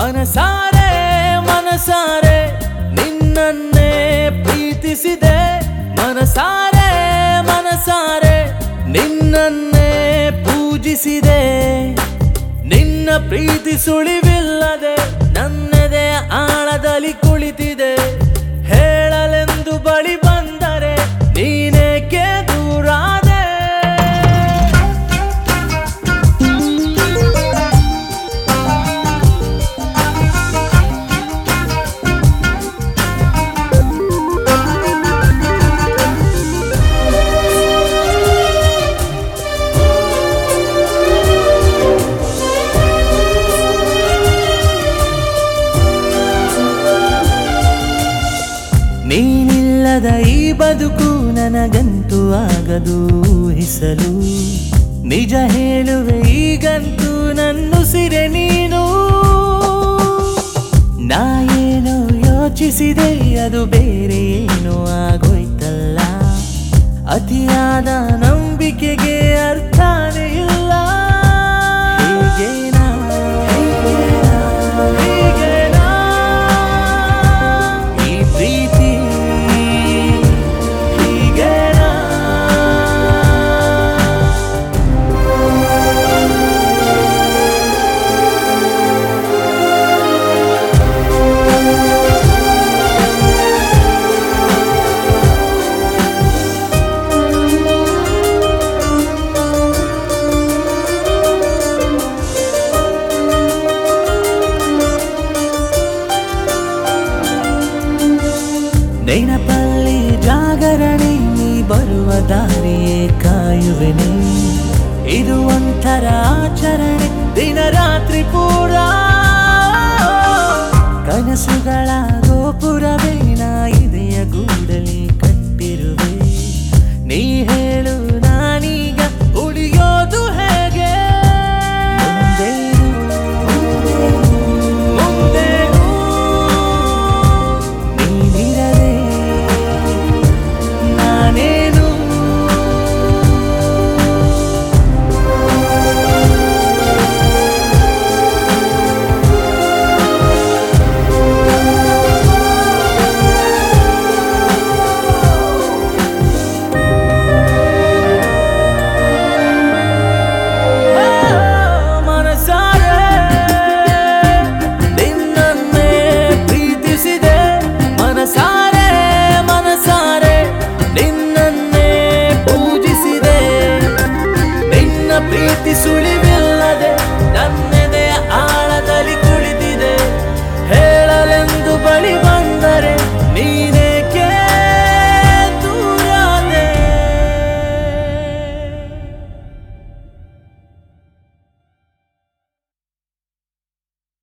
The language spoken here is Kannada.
ಮನಸಾರೆ ಮನಸಾರೆ ನಿನ್ನನ್ನೇ ಪ್ರೀತಿಸಿದೆ ಮನಸಾರೆ ಮನಸಾರೆ ನಿನ್ನನ್ನೇ ಪೂಜಿಸಿದೆ ನಿನ್ನ ಪ್ರೀತಿ ಸುಳಿವಿಲ್ಲದೆ ನನ್ನದೇ ಆಳದಲ್ಲಿ ಕುಳಿತಿದೆ ಹೇಳಲೆಂದು ಬಳಿ ಬಂದರೆ ನೀನೇಕೆ ದೂರಾದೆ ನೀನಿಲ್ಲದ ಈ ಬದುಕು ನನಗಂತೂ ಆಗದು ಊಹಿಸಲು ನಿಜ ಹೇಳುವೆ ಈಗಂತೂ ನನ್ನುಸಿರೆ ನೀನು ನಾ ಏನೋ ಯೋಚಿಸಿದೆ ಅದು ಬೇರೆ ಏನೋ ಆಗೋಯ್ತಲ್ಲ ಅತಿಯಾದ ನಂಬಿಕೆಗೆ ಅರ್ಥನೇ ಇಲ್ಲ ಹೀಗೇನಾ ಹೀಗೇನಾ ಹೀಗೇನಾ ಈ ಪ್ರೀತಿ ಹೀಗೇನಾ ನೆನಪಲ್ಲಿ ಜಾಗರಣೆ ನೀ ಬರುವ ದಾರಿಯೇ ಕಾಯುವೆನೆ ಇದು ಒಂಥರ ಆಚರಣೆ ದಿನ ರಾತ್ರಿ ಪೂರ ಕನಸುಗಳ ಗೋಪುರವೇ ನಾ ಇದೆಯ ಗೂಡಲಿ